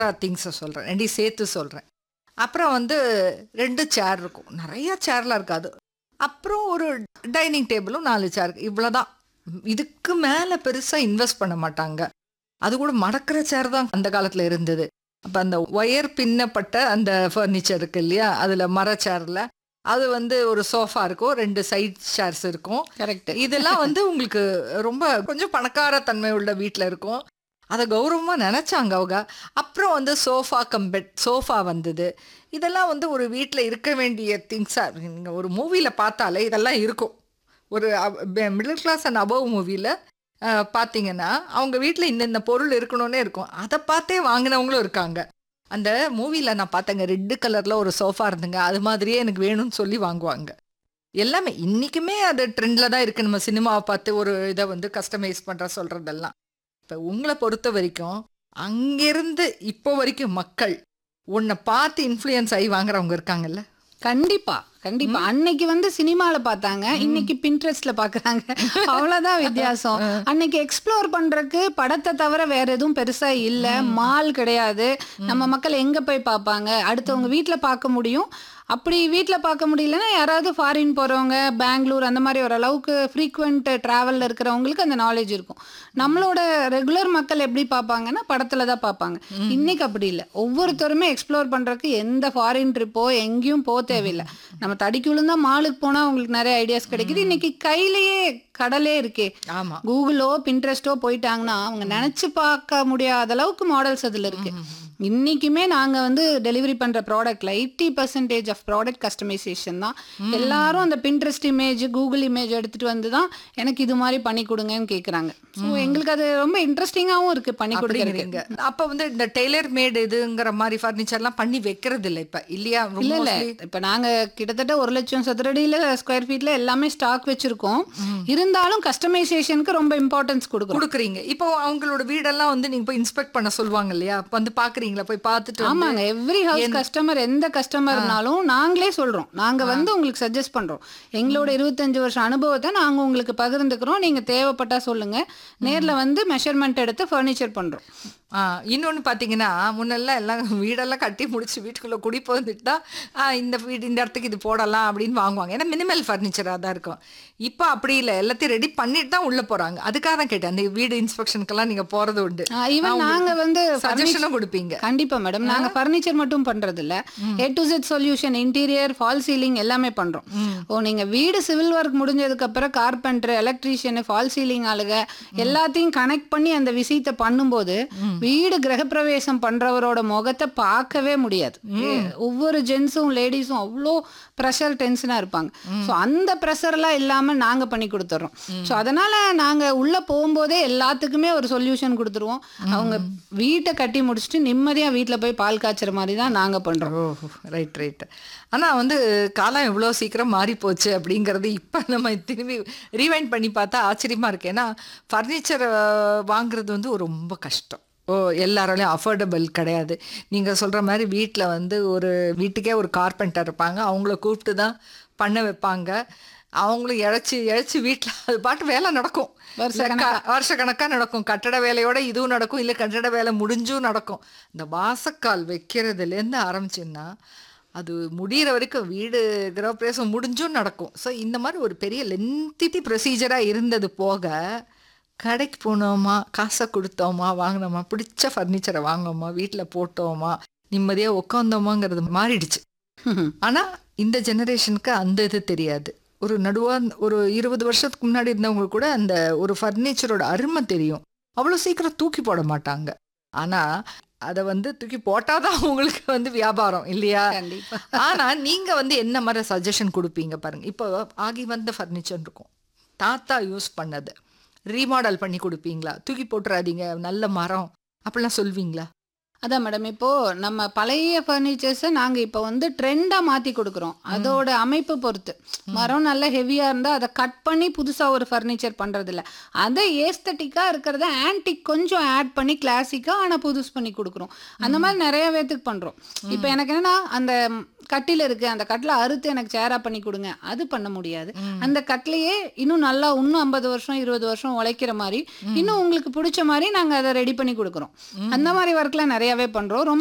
திங்ஸை சொல்கிறேன் ரெண்டையும் சேர்த்து சொல்கிறேன் அப்புறம் வந்து ரெண்டு சேர் இருக்கும் நிறைய சேர்லாம் இருக்காது அப்புறம் ஒரு டைனிங் டேபிளும் நாலு சேர் இவ்வளோதான் இதுக்கு மேலே பெருசாக இன்வெஸ்ட் பண்ண மாட்டாங்க அது கூட மடக்கிற சேர் தான் அந்த காலத்தில் இருந்தது அப்போ அந்த ஒயர் பின்னப்பட்ட அந்த ஃபர்னிச்சர் இருக்கு இல்லையா அதில் மர சேரில் அது வந்து ஒரு சோஃபா இருக்கும் ரெண்டு சைட் சேர்ஸ் இருக்கும் கரெக்ட் இதெல்லாம் வந்து உங்களுக்கு ரொம்ப கொஞ்சம் பணக்கார தன்மை உள்ள வீட்டில் இருக்கும் அதை கௌரவமாக நினச்சாங்க அவங்க அப்புறம் வந்து சோஃபா கம்பெட் சோஃபா வந்தது இதெல்லாம் வந்து ஒரு வீட்டில் இருக்க வேண்டிய திங்ஸாக நீங்கள் ஒரு மூவியில் பார்த்தாலே இதெல்லாம் இருக்கும் ஒரு மிடில் கிளாஸ் அண்ட் அபவ் மூவியில் பார்த்தீங்கன்னா அவங்க வீட்டில் இந்த இந்த பொருள் இருக்கணும்னே இருக்கும் அதை பார்த்தே வாங்கினவங்களும் இருக்காங்க அந்த மூவியில் நான் பார்த்தேங்க ரெட்டு கலரில் ஒரு சோஃபா இருந்துங்க அது மாதிரியே எனக்கு வேணும்னு சொல்லி வாங்குவாங்க எல்லாமே இன்றைக்குமே அது ட்ரெண்டில் தான் இருக்குது நம்ம சினிமாவை பார்த்து ஒரு இதை வந்து கஸ்டமைஸ் பண்ணுற சொல்கிறதெல்லாம் இப்போ உங்களை பொறுத்த வரைக்கும் அங்கேருந்து இப்போ வரைக்கும் மக்கள் உன்னை பார்த்து இன்ஃப்ளூயன்ஸ் ஆகி வாங்குறவங்க இருக்காங்கல்ல கண்டிப்பா கண்டிப்பா அன்னைக்கு வந்து சினிமால பார்த்தாங்க இன்னைக்கு பின்ட்ரெஸ்ட்ல பாக்குறாங்க அவ்வளவுதான் வித்தியாசம் அன்னைக்கு எக்ஸ்ப்ளோர் பண்றதுக்கு படத்தை தவிர வேற எதுவும் பெருசா இல்ல மால் கிடையாது நம்ம மக்கள் எங்க போய் பார்ப்பாங்க அடுத்தவங்க வீட்ல பார்க்க முடியும் அப்படி வீட்டில் பார்க்க முடியலன்னா யாராவது ஃபாரின் போகிறவங்க பெங்களூர் அந்த மாதிரி ஓரளவுக்கு ஃப்ரீக்வெண்ட் ட்ராவலில் இருக்கிறவங்களுக்கு அந்த நாலேஜ் இருக்கும் நம்மளோட ரெகுலர் மக்கள் எப்படி பார்ப்பாங்கன்னா படத்தில் தான் பார்ப்பாங்க இன்னைக்கு அப்படி இல்லை ஒவ்வொருத்தருமே எக்ஸ்ப்ளோர் பண்ணுறதுக்கு எந்த ஃபாரின் ட்ரிப்போ எங்கேயும் போக தேவையில்லை நம்ம தடிக்கு விழுந்தா மாலுக்கு போனால் உங்களுக்கு நிறைய ஐடியாஸ் கிடைக்குது இன்னைக்கு கையிலேயே கடலே இருக்கே ஆமாம் கூகுளோ பின்ட்ரெஸ்டோ போயிட்டாங்கன்னா அவங்க நினைச்சு பார்க்க முடியாத அளவுக்கு மாடல்ஸ் அதுல இருக்கு இன்னைக்குமே நாங்க வந்து டெலிவரி பண்ற ப்ராடக்ட்ல eighty percentage of product customisation தான் எல்லாரும் அந்த பின்ட்ரெஸ்ட் இமேஜ் கூகுள் இமேஜ் எடுத்துட்டு வந்து தான் எனக்கு இது மாதிரி பண்ணி கொடுங்கன்னு கேக்குறாங்க ஸோ எங்களுக்கு அது ரொம்ப இன்ட்ரெஸ்டிங்காகவும் இருக்கு பண்ணி கொடுக்குறதுக்கு அப்படிங்கிறீங்க அப்போ வந்து இந்த டெய்லர் மேடு இதுங்கிற மாதிரி ஃபர்னிச்சர்லாம் பண்ணி வைக்கிறது இல்லை இப்போ இல்லையா ரொம்ப இல்ல இல்ல mostly- இப்ப நாங்க கிட்டத்தட்ட ஒரு லட்சம் சதுரடியில ஸ்கொயர் ஃபீட்ல எல்லாமே ஸ்டாக் வச்சிருக்கோம் இருந்தாலும் கஸ்டமைசேஷனுக்கு ரொம்ப இம்பார்ட்டன்ஸ் கொடுக்குறோம் கொடுக்குறீங்க இப்போ அவங்களோட வீடெல்லாம் வந்து நீங்க போய் இன்ஸ்பெக்ட் பண்ண சொல்லுவாங்க இல்லையா அப்ப வந்து பாக்குறீங்களா போய் பார்த்துட்டு வந்து- ஆமாங்க எவ்ரி ஹவுஸ் கஸ்டமர் எந்த கஸ்டமர்னாலும் நாங்களே சொல்றோம் நாங்க வந்து உங்களுக்கு சஜஸ்ட் பண்றோம் எங்களோட இருபத்தஞ்சு வருஷம் அனுபவத்தை நாங்க உங்களுக்கு பகிர்ந்துக்கிறோம் நீங்க தேவைப்பட்டா சொல்லுங்க நேர்ல வந்து மெஷர்மெண்ட் எடுத்து ஃபர்னிச்சர் பண்றோம் ஆ இன்னொன்று பார்த்தீங்கன்னா முன்னெல்லாம் எல்லாம் வீடெல்லாம் கட்டி முடிச்சு வீட்டுக்குள்ளே குடி போந்துட்டு தான் ஆ, இந்த வீடு இந்த இடத்துக்கு இது போடலாம் அப்படின்னு வாங்குவாங்க ஏன்னா மினிமல் ஃபர்னிச்சராக தான் இருக்கும் இப்போ அப்படி இல்லை எல்லாத்தையும் ரெடி பண்ணிட்டு தான் உள்ளே போகிறாங்க அதுக்காக தான் கேட்டேன் அந்த வீடு இன்ஸ்பெக்ஷனுக்கெல்லாம் நீங்கள் போகிறது உண்டு ஈவன் நாங்க வந்து சஜஷனும் கொடுப்பீங்க கண்டிப்பா மேடம் நாங்க ஃபர்னிச்சர் மட்டும் பண்றது இல்ல A to Z solution interior false ceiling எல்லாமே பண்றோம் ஓ நீங்க வீடு சிவில் ஒர்க் முடிஞ்சதுக்கு அப்புறம் கார்பெண்டர் எலக்ட்ரீஷியன் ஃபால் சீலிங் ஆளுக எல்லாத்தையும் கனெக்ட் பண்ணி அந்த விஷயத்தை பண்ணும்போது வீடு கிரகப்பிரவேசம் பண்றவரோட முகத்தை பார்க்கவே முடியாது ஏ, ஒவ்வொரு ஜென்ஸும் லேடிஸும் அவ்வளோ ப்ரெஷர் டென்ஷனா இருப்பாங்க ஸோ அந்த ப்ரெஷர்லாம் இல்லாம நாங்க பண்ணி கொடுத்துட்றோம் ஸோ அதனால நாங்க உள்ள போகும்போதே எல்லாத்துக்குமே ஒரு சொல்யூஷன் கொடுத்துருவோம் அவங்க வீட்டை கட்டி முடிச்சுட்டு நிம்மதியா வீட்ல போய் பால் காய்ச்சற மாதிரி தான் நாங்க பண்றோம் ஓ ரைட் ரைட் ஆனால் வந்து காலம் எவ்வளோ சீக்கிரம் மாறி போச்சு அப்படிங்கிறது இப்போ நம்ம திரும்பி ரீவைண்ட் பண்ணி பார்த்தா ஆச்சரியமாக இருக்கு ஏன்னா ஃபர்னிச்சர் வாங்குறது வந்து ஒரு ரொம்ப கஷ்டம் ஓ எல்லாராலையும் அஃபோர்டபுள் கிடையாது நீங்கள் சொல்கிற மாதிரி வீட்டில் வந்து ஒரு வீட்டுக்கே ஒரு கார்பெண்டர் இருப்பாங்க அவங்கள கூப்பிட்டு தான் பண்ண வைப்பாங்க அவங்களும் இழைச்சி இழைச்சி வீட்டில் அது பாட்டு வேலை நடக்கும் வருஷ கணக்காக நடக்கும் கட்டட வேலையோட இதுவும் நடக்கும் இல்லை கட்டட வேலை முடிஞ்சும் நடக்கும் இந்த வாசக்கால் வைக்கிறதுலேருந்து ஆரம்பிச்சுன்னா அது முடிகிற வரைக்கும் வீடு கிரகப்பிரவேசம் முடிஞ்சும் நடக்கும் ஸோ இந்த மாதிரி ஒரு பெரிய லென்த்தி ப்ரொசீஜராக இருந்தது போக கடைக்கு போனோமா காசை கொடுத்தோமா வாங்கினோமா பிடிச்ச ஃபர்னிச்சரை வாங்கினோமா வீட்டில் போட்டோமா நிம்மதியாக உட்காந்தோமாங்கிறது மாறிடுச்சு ஆனால் இந்த ஜெனரேஷனுக்கு அந்த இது தெரியாது ஒரு நடுவா ஒரு இருபது வருஷத்துக்கு முன்னாடி இருந்தவங்க கூட அந்த ஒரு ஃபர்னிச்சரோட அருமை தெரியும் அவ்வளோ சீக்கிரம் தூக்கி போட மாட்டாங்க ஆனால் அதை வந்து தூக்கி போட்டாதான் அவங்களுக்கு வந்து வியாபாரம் இல்லையா கண்டிப்பா ஆனா நீங்க வந்து என்ன மாதிரி சஜஷன் கொடுப்பீங்க பாருங்க இப்போ ஆகி வந்த ஃபர்னிச்சர் இருக்கும் தாத்தா யூஸ் பண்ணது ரீமாடல் பண்ணி கொடுப்பீங்களா தூக்கி போட்டுறாதீங்க நல்ல மரம் அப்படிலாம் சொல்வீங்களா அதான் மேடம் இப்போ நம்ம பழைய ஃபர்னிச்சர்ஸை நாங்க இப்போ வந்து ட்ரெண்டா மாத்தி கொடுக்குறோம் அதோட அமைப்பு பொறுத்து மரம் நல்லா ஹெவியா இருந்தா அதை கட் பண்ணி புதுசா ஒரு ஃபர்னிச்சர் பண்றது இல்ல அதை ஏஸ்தட்டிக்கா இருக்கிறத ஆன்டிக் கொஞ்சம் ஆட் பண்ணி கிளாசிக்கா ஆனா புதுசு பண்ணி கொடுக்குறோம் அந்த மாதிரி நிறைய பேத்துக்கு பண்றோம் இப்போ எனக்கு என்னன்னா அந்த கட்டில் இருக்கு அந்த கட்டில அறுத்து எனக்கு சேரா பண்ணி கொடுங்க அது பண்ண முடியாது அந்த கட்டிலையே இன்னும் நல்லா இன்னும் ஐம்பது வருஷம் இருபது வருஷம் உழைக்கிற மாதிரி இன்னும் உங்களுக்கு பிடிச்ச மாதிரி நாங்க அதை ரெடி பண்ணி கொடுக்குறோம் அந்த மாதிரி ஒர்க்லாம் நிறைய நிறையவே பண்றோம் ரொம்ப